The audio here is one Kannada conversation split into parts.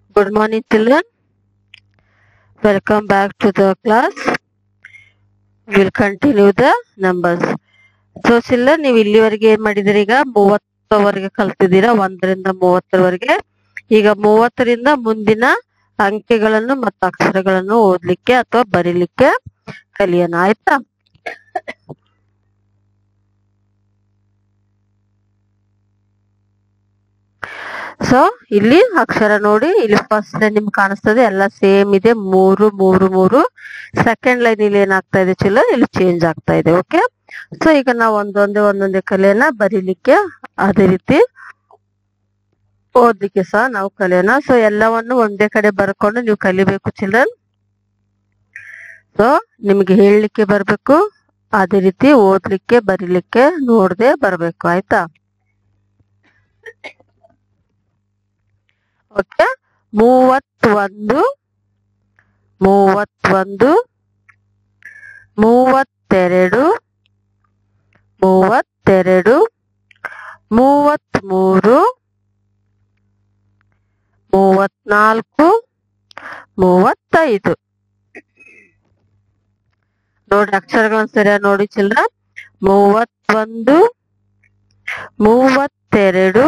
Good morning, children. Welcome back to the class. We'll continue the numbers. So ಚಿಲ್ಲರ್ ನೀವು ಇಲ್ಲಿವರೆಗೆ ಏನ್ ಮಾಡಿದಿರಿ ಈಗ ಮೂವತ್ತವರೆಗೆ ಕಲ್ತಿದ್ದೀರಾ ಒಂದರಿಂದ ಮೂವತ್ತರವರೆಗೆ ಈಗ ಮೂವತ್ತರಿಂದ ಮುಂದಿನ ಅಂಕೆಗಳನ್ನು ಮತ್ತು ಅಕ್ಷರಗಳನ್ನು ಓದ್ಲಿಕ್ಕೆ ಅಥವಾ ಬರೀಲಿಕ್ಕೆ ಕಲಿಯೋಣ ಆಯ್ತಾ ಸೊ ಇಲ್ಲಿ ಅಕ್ಷರ ನೋಡಿ ಇಲ್ಲಿ ಫಸ್ಟ್ ಲೈನ್ ನಿಮ್ಗೆ ಕಾಣಿಸ್ತದೆ ಎಲ್ಲ ಸೇಮ್ ಇದೆ ಮೂರು ಮೂರು ಮೂರು ಸೆಕೆಂಡ್ ಲೈನ್ ಇಲ್ಲಿ ಏನಾಗ್ತಾ ಇದೆ ಚಿಲ್ಲ ಇಲ್ಲಿ ಚೇಂಜ್ ಆಗ್ತಾ ಇದೆ ಓಕೆ ಸೊ ಈಗ ನಾವು ಒಂದೊಂದೇ ಒಂದೊಂದೇ ಕಲೆಯನ್ನ ಬರೀಲಿಕ್ಕೆ ಅದೇ ರೀತಿ ಓದ್ಲಿಕ್ಕೆ ಸಹ ನಾವು ಕಲಿಯೋಣ ಸೊ ಎಲ್ಲವನ್ನು ಒಂದೇ ಕಡೆ ಬರ್ಕೊಂಡು ನೀವು ಕಲಿಬೇಕು ಚಿಲ್ಡ್ರನ್ ಸೊ ನಿಮ್ಗೆ ಹೇಳಲಿಕ್ಕೆ ಬರ್ಬೇಕು ಅದೇ ರೀತಿ ಓದ್ಲಿಕ್ಕೆ ಬರೀಲಿಕ್ಕೆ ನೋಡದೆ ಬರ್ಬೇಕು ಆಯ್ತಾ ಓಕೆ ಮೂವತ್ತೊಂದು ಮೂವತ್ತೊಂದು ಮೂವತ್ತೆರಡು ಮೂವತ್ತೆರಡು ಮೂವತ್ಮೂರು ಮೂವತ್ನಾಲ್ಕು ಮೂವತ್ತೈದು ನೋಡಿ ಅಕ್ಷರಗಳನ್ನ ಸರಿಯಾಗಿ ನೋಡಿ ಚಿಲ್ರ ಮೂವತ್ತೊಂದು ಮೂವತ್ತೆರಡು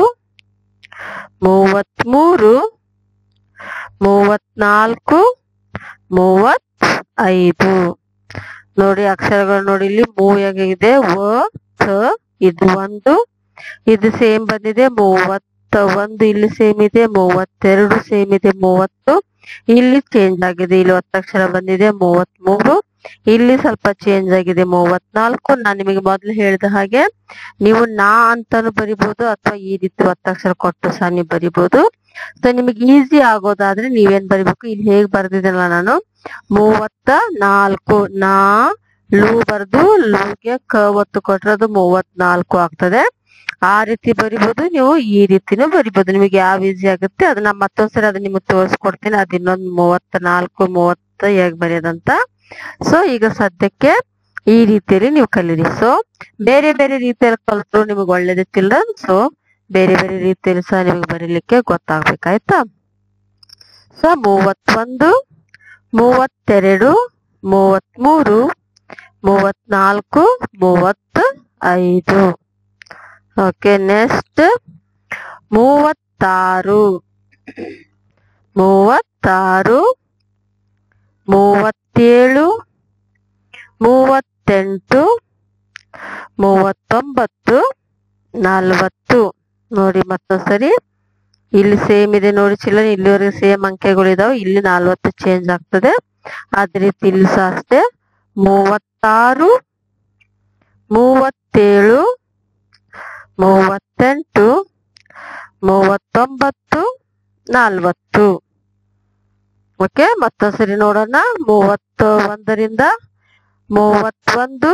ಮೂವತ್ಮೂರು ಮೂವತ್ನಾಲ್ಕು ಮೂವತ್ ಐದು ನೋಡಿ ಅಕ್ಷರಗಳು ನೋಡಿ ಇಲ್ಲಿ ಮೂವ್ ಹೇಗಿದೆ ವ ಥ ಇದು ಒಂದು ಇದು ಸೇಮ್ ಬಂದಿದೆ ಮೂವತ್ತ ಒಂದು ಇಲ್ಲಿ ಸೇಮ್ ಇದೆ ಮೂವತ್ತೆರಡು ಸೇಮ್ ಇದೆ ಮೂವತ್ತು ಇಲ್ಲಿ ಚೇಂಜ್ ಆಗಿದೆ ಇಲ್ಲಿ ಒತ್ತಕ್ಷರ ಬಂದಿದೆ ಮೂವತ್ಮೂರು ಇಲ್ಲಿ ಸ್ವಲ್ಪ ಚೇಂಜ್ ಆಗಿದೆ ಮೂವತ್ನಾಲ್ಕು ನಾನು ನಿಮಗೆ ಮೊದಲು ಹೇಳಿದ ಹಾಗೆ ನೀವು ನಾ ಅಂತಾನು ಬರಿಬಹುದು ಅಥವಾ ಈ ರೀತಿ ಒತ್ತಕ್ಷರ ಕೊಟ್ಟು ಸಹ ನೀವು ಬರಿಬಹುದು ಸೊ ನಿಮಗೆ ಈಸಿ ಆಗೋದಾದ್ರೆ ನೀವೇನ್ ಬರಿಬೇಕು ಇಲ್ಲಿ ಹೇಗ್ ಬರ್ದಿದ್ದಲ್ಲ ನಾನು ಮೂವತ್ತ ನಾಲ್ಕು ನಾ ಲೂ ಬರ್ದು ಲೂಗೆ ಕ ಒತ್ತು ಕೊಟ್ರೆ ಅದು ಮೂವತ್ನಾಲ್ಕು ಆಗ್ತದೆ ಆ ರೀತಿ ಬರಿಬಹುದು ನೀವು ಈ ರೀತಿನೂ ಬರಿಬಹುದು ನಿಮಗೆ ಯಾವ ಈಸಿ ಆಗುತ್ತೆ ಅದನ್ನ ಮತ್ತೊಂದ್ಸರಿ ಅದನ್ನ ನಿಮಗೆ ತೋರಿಸ್ಕೊಡ್ತೀನಿ ಅದ್ ಇನ್ನೊಂದು ಮೂವತ್ತ ನಾಲ್ಕು ಮೂವತ್ತ ಹೇಗ್ ಬರೆಯೋದಂತ ಸೊ ಈಗ ಸದ್ಯಕ್ಕೆ ಈ ರೀತಿಯಲ್ಲಿ ನೀವು ಕಲೀರಿ ಸೊ ಬೇರೆ ಬೇರೆ ರೀತಿಯಲ್ಲಿ ಕಲಿತ್ರು ನಿಮಗೆ ಒಳ್ಳೇದಿತ್ತಿಲ್ಲ ಸೊ ಬೇರೆ ಬೇರೆ ರೀತಿಯಲ್ಲಿ ಸಹ ನಿಮಗೆ ಬರೀಲಿಕ್ಕೆ ಗೊತ್ತಾಗ್ಬೇಕಾಯ್ತಾ ಸೊ ಮೂವತ್ತೊಂದು ಮೂವತ್ತೆರಡು ಮೂವತ್ಮೂರು ಮೂವತ್ನಾಲ್ಕು ಮೂವತ್ತ ಐದು ಓಕೆ ನೆಕ್ಸ್ಟ್ ಮೂವತ್ತಾರು ಮೂವತ್ತಾರು ಮೂವತ್ತೇಳು ಮೂವತ್ತೆಂಟು ಮೂವತ್ತೊಂಬತ್ತು ನಲ್ವತ್ತು ನೋಡಿ ಮತ್ತೊಂದ್ಸರಿ ಇಲ್ಲಿ ಸೇಮ್ ಇದೆ ನೋಡಿ ಚಿಲ್ಲರ್ ಇಲ್ಲಿವರೆಗೆ ಸೇಮ್ ಅಂಕೆಗಳು ಇದಾವೆ ಇಲ್ಲಿ ನಲ್ವತ್ತು ಚೇಂಜ್ ಆಗ್ತದೆ ಅದೇ ರೀತಿ ಇಲ್ಲಿ ಸಹ ಅಷ್ಟೇ ಮೂವತ್ತಾರು ಮೂವತ್ತೇಳು ಮೂವತ್ತೆಂಟು ಮೂವತ್ತೊಂಬತ್ತು ನಲ್ವತ್ತು ಓಕೆ ಮತ್ತೊಂದ್ಸರಿ ನೋಡೋಣ ಮೂವತ್ತ ಒಂದರಿಂದ ಮೂವತ್ತೊಂದು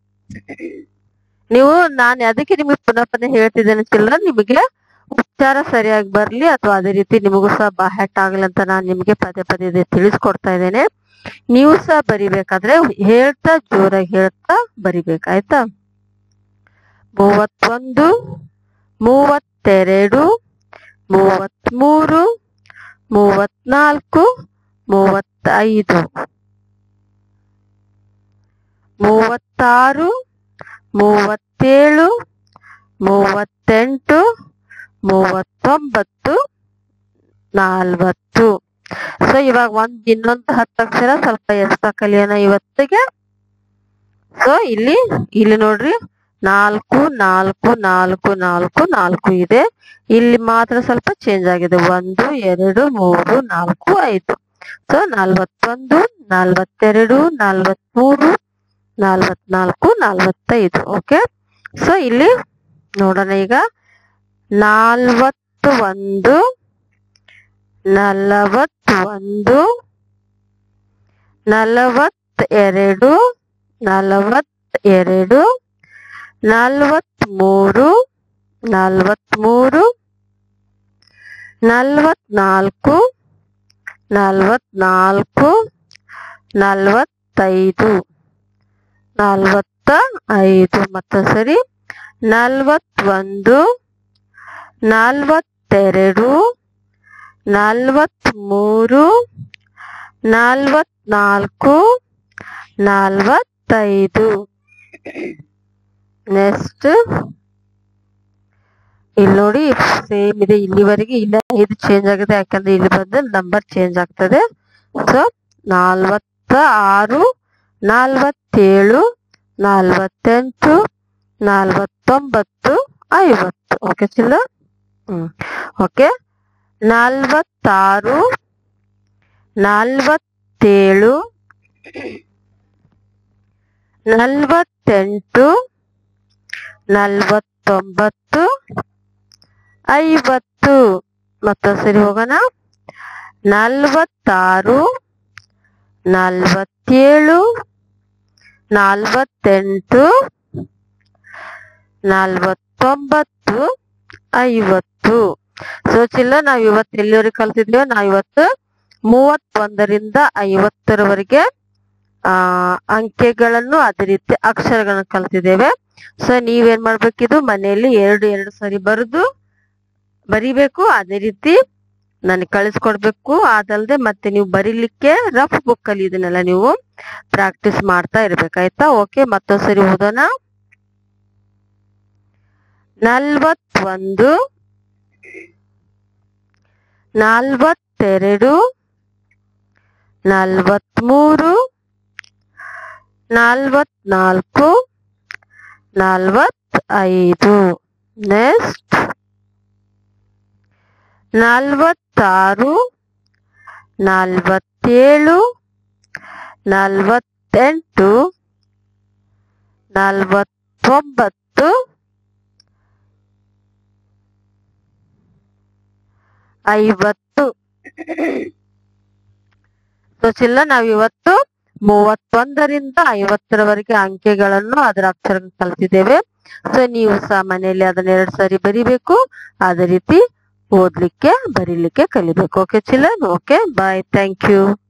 ನೀವು ನಾನು ಅದಕ್ಕೆ ನಿಮಗೆ ಪುನಃ ಪುನಃ ಹೇಳ್ತಿದ್ದೇನೆ ಚಿಲ್ಡ್ರನ್ ನಿಮಗೆ ಉಚ್ಚಾರ ಸರಿಯಾಗಿ ಬರ್ಲಿ ಅಥವಾ ಅದೇ ರೀತಿ ನಿಮಗೂ ಸಹ ಬಾಹ್ಯಾಟ್ ಆಗಲಿ ಅಂತ ನಾನು ನಿಮಗೆ ಪದೇ ಪದೇ ಇದು ತಿಳಿಸ್ಕೊಡ್ತಾ ಇದ್ದೇನೆ ನೀವು ಸಹ ಬರಿಬೇಕಾದ್ರೆ ಹೇಳ್ತಾ ಜೋರಾಗಿ ಹೇಳ್ತಾ ಬರಿಬೇಕಾಯ್ತಾ ಮೂವತ್ತೊಂದು ಮೂವತ್ತೆರಡು ಮೂವತ್ಮೂರು ಮೂವತ್ನಾಲ್ಕು ಮೂವತ್ತೈದು ಮೂವತ್ತಾರು ಮೂವತ್ತೇಳು ಮೂವತ್ತೆಂಟು ಮೂವತ್ತೊಂಬತ್ತು ನಲ್ವತ್ತು ಸೊ ಇವಾಗ ಒಂದ್ ಇನ್ನೊಂದು ಹತ್ತು ಅಕ್ಷರ ಸ್ವಲ್ಪ ಎಷ್ಟ ಕಲಿಯೋಣ ಇವತ್ತಿಗೆ ಸೊ ಇಲ್ಲಿ ಇಲ್ಲಿ ನೋಡ್ರಿ ನಾಲ್ಕು ನಾಲ್ಕು ನಾಲ್ಕು ನಾಲ್ಕು ನಾಲ್ಕು ಇದೆ ಇಲ್ಲಿ ಮಾತ್ರ ಸ್ವಲ್ಪ ಚೇಂಜ್ ಆಗಿದೆ ಒಂದು ಎರಡು ಮೂರು ನಾಲ್ಕು ಐದು ಸೊ ನಲ್ವತ್ತೊಂದು ನಲ್ವತ್ತೆರಡು ನಲ್ವತ್ಮೂರು ನಲ್ವತ್ನಾಲ್ಕು ನಲ್ವತ್ತೈದು ಓಕೆ ಸೊ ಇಲ್ಲಿ ನೋಡೋಣ ಈಗ ನಾಲ್ವತ್ತು ಒಂದು ನಲವತ್ತೊಂದು ನಲವತ್ತೆರಡು ನಲವತ್ತೆರಡು ನಲ್ವತ್ಮೂರು ನಲ್ವತ್ಮೂರು ನಲ್ವತ್ನಾಲ್ಕು ನಲ್ವತ್ನಾಲ್ಕು ನಲ್ವತ್ತೈದು ನಲ್ವತ್ತ ಐದು ಮತ್ತೊಂದ್ಸರಿ ನಲ್ವತ್ತೊಂದು ನಲ್ವತ್ತೆರಡು ನಲ್ವತ್ ನಲ್ವತ್ಮೂರು ನಲ್ವತ್ನಾಲ್ಕು ನಲ್ವತ್ತೈದು ನೆಕ್ಸ್ಟ್ ಇಲ್ಲಿ ನೋಡಿ ಸೇಮ್ ಇದೆ ಇಲ್ಲಿವರೆಗೆ ಇಲ್ಲ ಐದು ಚೇಂಜ್ ಆಗಿದೆ ಯಾಕಂದ್ರೆ ಇಲ್ಲಿ ಬಂದು ನಂಬರ್ ಚೇಂಜ್ ಆಗ್ತದೆ ಸೊ ನಾಲ್ವತ್ತ ಆರು ನಲ್ವತ್ತೇಳು ನಲ್ವತ್ತೆಂಟು ನಲ್ವತ್ತೊಂಬತ್ತು ಐವತ್ತು ಓಕೆ ಚಿಲ್ಲ ಹ್ಮ್ ಓಕೆ ನಲ್ವತ್ತಾರು ನಲ್ವತ್ತೇಳು ನಲ್ವತ್ತೆಂಟು ನಲ್ವತ್ತೊಂಬತ್ತು ಐವತ್ತು ಮತ್ತೊಂದು ಸರಿ ಹೋಗೋಣ ನಲ್ವತ್ತಾರು ನಲ್ವತ್ತೇಳು ನಲ್ವತ್ತೆಂಟು ನಲ್ವತ್ತೊಂಬತ್ತು ಐವತ್ತು ಸೊ ಚಿಲ್ಲ ನಾವ್ ಇವತ್ತು ಎಲ್ಲಿವರೆಗೆ ಕಲ್ತಿದ್ವಿ ನಾವ್ ಇವತ್ತು ಮೂವತ್ತೊಂದರಿಂದ ಐವತ್ತರವರೆಗೆ ಆ ಅಂಕೆಗಳನ್ನು ಅದೇ ರೀತಿ ಅಕ್ಷರಗಳನ್ನು ಕಲ್ತಿದ್ದೇವೆ ಸೊ ನೀವೇನ್ ಮಾಡ್ಬೇಕಿದು ಮನೆಯಲ್ಲಿ ಎರಡು ಎರಡು ಸರಿ ಬರೆದು ಬರಿಬೇಕು ಅದೇ ರೀತಿ ನನಗೆ ಕಳಿಸ್ಕೊಡ್ಬೇಕು ಅದಲ್ಲದೆ ಮತ್ತೆ ನೀವು ಬರೀಲಿಕ್ಕೆ ರಫ್ ಬುಕ್ ಅಲ್ಲಿ ಇದನ್ನೆಲ್ಲ ನೀವು ಪ್ರಾಕ್ಟೀಸ್ ಮಾಡ್ತಾ ಇರ್ಬೇಕಾಯ್ತಾ ಓಕೆ ಮತ್ತೊಂದ್ಸರಿ ಓದೋಣ ನಲ್ವತ್ತೊಂದು ನಲ್ವತ್ತೆರಡು ನಲ್ವತ್ಮೂರು ನಲ್ವತ್ನಾಲ್ಕು ನಲ್ವತ್ತೈದು ನೆಕ್ಸ್ಟ್ ನಲ್ವತ್ತಾರು ನಲ್ವತ್ತೇಳು ನಲ್ವತ್ತೆಂಟು ನಲ್ವತ್ತೊಂಬತ್ತು ಐವತ್ತು ಸೊ ಚಿಲ್ಲ ನಾವ್ ಇವತ್ತು ಮೂವತ್ತೊಂದರಿಂದ ಐವತ್ತರವರೆಗೆ ಅಂಕೆಗಳನ್ನು ಅದರ ಅಕ್ಷರ ಕಲ್ತಿದ್ದೇವೆ ಸೊ ನೀವು ಸಹ ಮನೆಯಲ್ಲಿ ಅದನ್ನ ಎರಡ್ ಸಾರಿ ಬರಿಬೇಕು ಅದೇ ರೀತಿ ಓದ್ಲಿಕ್ಕೆ ಬರೀಲಿಕ್ಕೆ ಕಲಿಬೇಕು okay children okay bye thank you